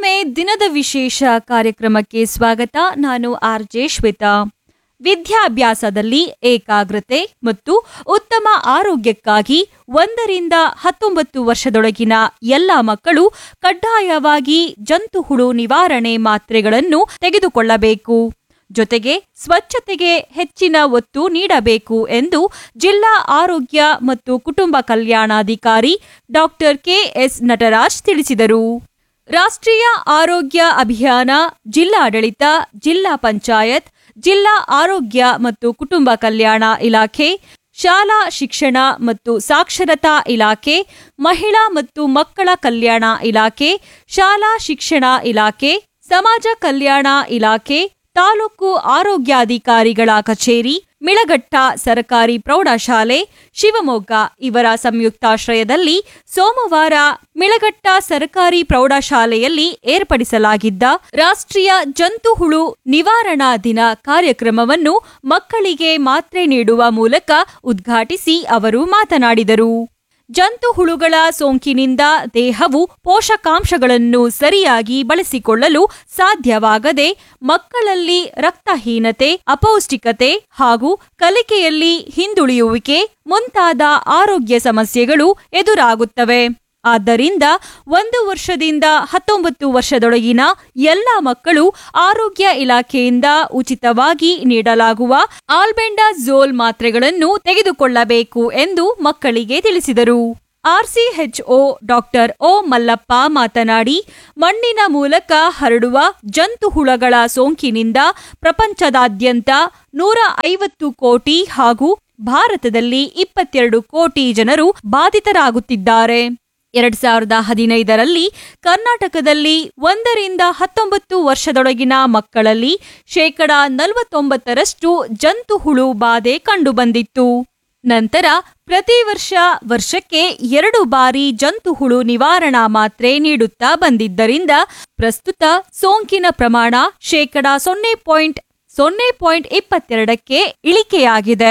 ಮತ್ತೊಮ್ಮೆ ದಿನದ ವಿಶೇಷ ಕಾರ್ಯಕ್ರಮಕ್ಕೆ ಸ್ವಾಗತ ನಾನು ಆರ್ ಜೆ ಶ್ವೇತಾ ವಿದ್ಯಾಭ್ಯಾಸದಲ್ಲಿ ಏಕಾಗ್ರತೆ ಮತ್ತು ಉತ್ತಮ ಆರೋಗ್ಯಕ್ಕಾಗಿ ಒಂದರಿಂದ ಹತ್ತೊಂಬತ್ತು ವರ್ಷದೊಳಗಿನ ಎಲ್ಲ ಮಕ್ಕಳು ಕಡ್ಡಾಯವಾಗಿ ಜಂತುಹುಳು ನಿವಾರಣೆ ಮಾತ್ರೆಗಳನ್ನು ತೆಗೆದುಕೊಳ್ಳಬೇಕು ಜೊತೆಗೆ ಸ್ವಚ್ಛತೆಗೆ ಹೆಚ್ಚಿನ ಒತ್ತು ನೀಡಬೇಕು ಎಂದು ಜಿಲ್ಲಾ ಆರೋಗ್ಯ ಮತ್ತು ಕುಟುಂಬ ಕಲ್ಯಾಣಾಧಿಕಾರಿ ಡಾಕ್ಟರ್ ಕೆಎಸ್ ನಟರಾಜ್ ತಿಳಿಸಿದರು ರಾಷ್ಟ್ರೀಯ ಆರೋಗ್ಯ ಅಭಿಯಾನ ಜಿಲ್ಲಾಡಳಿತ ಜಿಲ್ಲಾ ಪಂಚಾಯತ್ ಜಿಲ್ಲಾ ಆರೋಗ್ಯ ಮತ್ತು ಕುಟುಂಬ ಕಲ್ಯಾಣ ಇಲಾಖೆ ಶಾಲಾ ಶಿಕ್ಷಣ ಮತ್ತು ಸಾಕ್ಷರತಾ ಇಲಾಖೆ ಮಹಿಳಾ ಮತ್ತು ಮಕ್ಕಳ ಕಲ್ಯಾಣ ಇಲಾಖೆ ಶಾಲಾ ಶಿಕ್ಷಣ ಇಲಾಖೆ ಸಮಾಜ ಕಲ್ಯಾಣ ಇಲಾಖೆ ತಾಲೂಕು ಆರೋಗ್ಯಾಧಿಕಾರಿಗಳ ಕಚೇರಿ ಮಿಳಗಟ್ಟ ಸರ್ಕಾರಿ ಪ್ರೌಢಶಾಲೆ ಶಿವಮೊಗ್ಗ ಇವರ ಸಂಯುಕ್ತಾಶ್ರಯದಲ್ಲಿ ಸೋಮವಾರ ಮಿಳಗಟ್ಟ ಸರ್ಕಾರಿ ಪ್ರೌಢಶಾಲೆಯಲ್ಲಿ ಏರ್ಪಡಿಸಲಾಗಿದ್ದ ರಾಷ್ಟ್ರೀಯ ಜಂತುಹುಳು ನಿವಾರಣಾ ದಿನ ಕಾರ್ಯಕ್ರಮವನ್ನು ಮಕ್ಕಳಿಗೆ ಮಾತ್ರೆ ನೀಡುವ ಮೂಲಕ ಉದ್ಘಾಟಿಸಿ ಅವರು ಮಾತನಾಡಿದರು ಜಂತುಹುಳುಗಳ ಸೋಂಕಿನಿಂದ ದೇಹವು ಪೋಷಕಾಂಶಗಳನ್ನು ಸರಿಯಾಗಿ ಬಳಸಿಕೊಳ್ಳಲು ಸಾಧ್ಯವಾಗದೆ ಮಕ್ಕಳಲ್ಲಿ ರಕ್ತಹೀನತೆ ಅಪೌಷ್ಟಿಕತೆ ಹಾಗೂ ಕಲಿಕೆಯಲ್ಲಿ ಹಿಂದುಳಿಯುವಿಕೆ ಮುಂತಾದ ಆರೋಗ್ಯ ಸಮಸ್ಯೆಗಳು ಎದುರಾಗುತ್ತವೆ ಆದ್ದರಿಂದ ಒಂದು ವರ್ಷದಿಂದ ಹತ್ತೊಂಬತ್ತು ವರ್ಷದೊಳಗಿನ ಎಲ್ಲ ಮಕ್ಕಳು ಆರೋಗ್ಯ ಇಲಾಖೆಯಿಂದ ಉಚಿತವಾಗಿ ನೀಡಲಾಗುವ ಆಲ್ಬೆಂಡಾಝೋಲ್ ಮಾತ್ರೆಗಳನ್ನು ತೆಗೆದುಕೊಳ್ಳಬೇಕು ಎಂದು ಮಕ್ಕಳಿಗೆ ತಿಳಿಸಿದರು ಆರ್ಸಿಎಚ್ಒ ಡಾಕ್ಟರ್ ಓ ಮಲ್ಲಪ್ಪ ಮಾತನಾಡಿ ಮಣ್ಣಿನ ಮೂಲಕ ಹರಡುವ ಜಂತುಹುಳಗಳ ಸೋಂಕಿನಿಂದ ಪ್ರಪಂಚದಾದ್ಯಂತ ನೂರ ಐವತ್ತು ಕೋಟಿ ಹಾಗೂ ಭಾರತದಲ್ಲಿ ಇಪ್ಪತ್ತೆರಡು ಕೋಟಿ ಜನರು ಬಾಧಿತರಾಗುತ್ತಿದ್ದಾರೆ ಎರಡ್ ಸಾವಿರದ ಹದಿನೈದರಲ್ಲಿ ಕರ್ನಾಟಕದಲ್ಲಿ ಒಂದರಿಂದ ಹತ್ತೊಂಬತ್ತು ವರ್ಷದೊಳಗಿನ ಮಕ್ಕಳಲ್ಲಿ ಶೇಕಡ ನಲವತ್ತೊಂಬತ್ತರಷ್ಟು ಜಂತುಹುಳು ಬಾಧೆ ಕಂಡುಬಂದಿತ್ತು ನಂತರ ಪ್ರತಿ ವರ್ಷ ವರ್ಷಕ್ಕೆ ಎರಡು ಬಾರಿ ಜಂತುಹುಳು ನಿವಾರಣಾ ಮಾತ್ರೆ ನೀಡುತ್ತಾ ಬಂದಿದ್ದರಿಂದ ಪ್ರಸ್ತುತ ಸೋಂಕಿನ ಪ್ರಮಾಣ ಶೇಕಡ ಸೊನ್ನೆ ಪಾಯಿಂಟ್ ಸೊನ್ನೆ ಪಾಯಿಂಟ್ ಇಪ್ಪತ್ತೆರಡಕ್ಕೆ ಇಳಿಕೆಯಾಗಿದೆ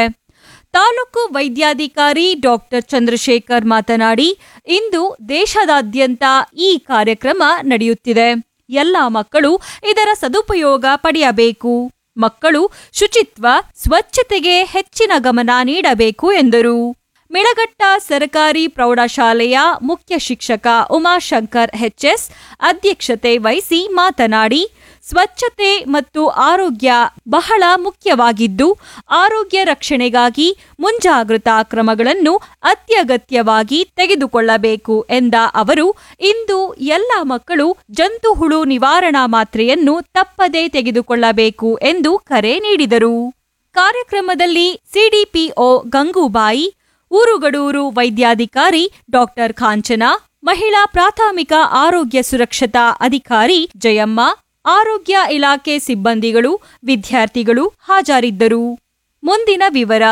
ತಾಲೂಕು ವೈದ್ಯಾಧಿಕಾರಿ ಡಾಕ್ಟರ್ ಚಂದ್ರಶೇಖರ್ ಮಾತನಾಡಿ ಇಂದು ದೇಶದಾದ್ಯಂತ ಈ ಕಾರ್ಯಕ್ರಮ ನಡೆಯುತ್ತಿದೆ ಎಲ್ಲ ಮಕ್ಕಳು ಇದರ ಸದುಪಯೋಗ ಪಡೆಯಬೇಕು ಮಕ್ಕಳು ಶುಚಿತ್ವ ಸ್ವಚ್ಛತೆಗೆ ಹೆಚ್ಚಿನ ಗಮನ ನೀಡಬೇಕು ಎಂದರು ಮಿಳಗಟ್ಟ ಸರ್ಕಾರಿ ಪ್ರೌಢಶಾಲೆಯ ಮುಖ್ಯ ಶಿಕ್ಷಕ ಉಮಾಶಂಕರ್ ಎಚ್ಎಸ್ ಅಧ್ಯಕ್ಷತೆ ವಹಿಸಿ ಮಾತನಾಡಿ ಸ್ವಚ್ಛತೆ ಮತ್ತು ಆರೋಗ್ಯ ಬಹಳ ಮುಖ್ಯವಾಗಿದ್ದು ಆರೋಗ್ಯ ರಕ್ಷಣೆಗಾಗಿ ಮುಂಜಾಗೃತಾ ಕ್ರಮಗಳನ್ನು ಅತ್ಯಗತ್ಯವಾಗಿ ತೆಗೆದುಕೊಳ್ಳಬೇಕು ಎಂದ ಅವರು ಇಂದು ಎಲ್ಲ ಮಕ್ಕಳು ಜಂತುಹುಳು ನಿವಾರಣಾ ಮಾತ್ರೆಯನ್ನು ತಪ್ಪದೇ ತೆಗೆದುಕೊಳ್ಳಬೇಕು ಎಂದು ಕರೆ ನೀಡಿದರು ಕಾರ್ಯಕ್ರಮದಲ್ಲಿ ಸಿಡಿಪಿಒ ಗಂಗೂಬಾಯಿ ಊರುಗಡೂರು ವೈದ್ಯಾಧಿಕಾರಿ ಡಾಕ್ಟರ್ ಕಾಂಚನ ಮಹಿಳಾ ಪ್ರಾಥಮಿಕ ಆರೋಗ್ಯ ಸುರಕ್ಷತಾ ಅಧಿಕಾರಿ ಜಯಮ್ಮ ಆರೋಗ್ಯ ಇಲಾಖೆ ಸಿಬ್ಬಂದಿಗಳು ವಿದ್ಯಾರ್ಥಿಗಳು ಹಾಜರಿದ್ದರು ಮುಂದಿನ ವಿವರ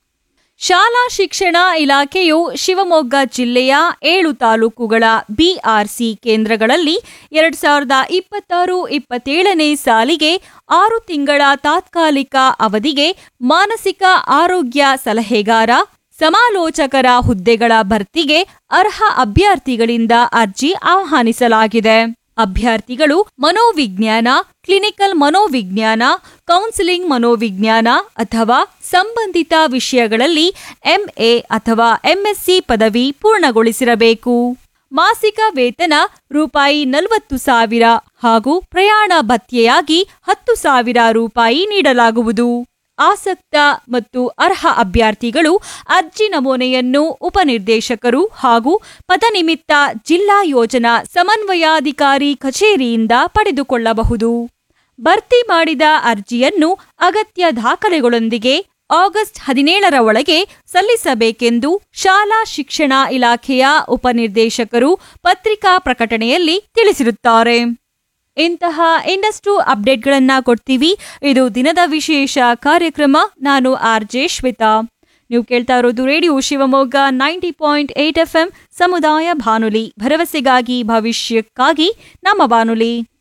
ಶಾಲಾ ಶಿಕ್ಷಣ ಇಲಾಖೆಯು ಶಿವಮೊಗ್ಗ ಜಿಲ್ಲೆಯ ಏಳು ತಾಲೂಕುಗಳ ಬಿಆರ್ಸಿ ಕೇಂದ್ರಗಳಲ್ಲಿ ಎರಡ್ ಸಾವಿರದ ಇಪ್ಪತ್ತಾರು ಇಪ್ಪತ್ತೇಳನೇ ಸಾಲಿಗೆ ಆರು ತಿಂಗಳ ತಾತ್ಕಾಲಿಕ ಅವಧಿಗೆ ಮಾನಸಿಕ ಆರೋಗ್ಯ ಸಲಹೆಗಾರ ಸಮಾಲೋಚಕರ ಹುದ್ದೆಗಳ ಭರ್ತಿಗೆ ಅರ್ಹ ಅಭ್ಯರ್ಥಿಗಳಿಂದ ಅರ್ಜಿ ಆಹ್ವಾನಿಸಲಾಗಿದೆ ಅಭ್ಯರ್ಥಿಗಳು ಮನೋವಿಜ್ಞಾನ ಕ್ಲಿನಿಕಲ್ ಮನೋವಿಜ್ಞಾನ ಕೌನ್ಸಿಲಿಂಗ್ ಮನೋವಿಜ್ಞಾನ ಅಥವಾ ಸಂಬಂಧಿತ ವಿಷಯಗಳಲ್ಲಿ ಎಂಎ ಅಥವಾ ಎಂಎಸ್ಸಿ ಪದವಿ ಪೂರ್ಣಗೊಳಿಸಿರಬೇಕು ಮಾಸಿಕ ವೇತನ ರೂಪಾಯಿ ನಲವತ್ತು ಸಾವಿರ ಹಾಗೂ ಪ್ರಯಾಣ ಭತ್ಯೆಯಾಗಿ ಹತ್ತು ಸಾವಿರ ರೂಪಾಯಿ ನೀಡಲಾಗುವುದು ಆಸಕ್ತ ಮತ್ತು ಅರ್ಹ ಅಭ್ಯರ್ಥಿಗಳು ಅರ್ಜಿ ನಮೂನೆಯನ್ನು ಉಪನಿರ್ದೇಶಕರು ಹಾಗೂ ಪದನಿಮಿತ್ತ ಜಿಲ್ಲಾ ಯೋಜನಾ ಸಮನ್ವಯಾಧಿಕಾರಿ ಕಚೇರಿಯಿಂದ ಪಡೆದುಕೊಳ್ಳಬಹುದು ಭರ್ತಿ ಮಾಡಿದ ಅರ್ಜಿಯನ್ನು ಅಗತ್ಯ ದಾಖಲೆಗಳೊಂದಿಗೆ ಆಗಸ್ಟ್ ಹದಿನೇಳರ ಒಳಗೆ ಸಲ್ಲಿಸಬೇಕೆಂದು ಶಾಲಾ ಶಿಕ್ಷಣ ಇಲಾಖೆಯ ಉಪನಿರ್ದೇಶಕರು ಪತ್ರಿಕಾ ಪ್ರಕಟಣೆಯಲ್ಲಿ ತಿಳಿಸಿರುತ್ತಾರೆ ಇಂತಹ ಇಂಡಸ್ಟ್ರು ಅಪ್ಡೇಟ್ಗಳನ್ನ ಕೊಡ್ತೀವಿ ಇದು ದಿನದ ವಿಶೇಷ ಕಾರ್ಯಕ್ರಮ ನಾನು ಆರ್ ಜೆ ಶ್ವೇತಾ ನೀವು ಕೇಳ್ತಾ ಇರೋದು radio Shivamogga ninety point eight F M ಸಮುದಾಯ ಬಾನುಲಿ ಭರವಸೆಗಾಗಿ ಭವಿಷ್ಯಕ್ಕಾಗಿ ನಮ್ಮ ಬಾನುಲಿ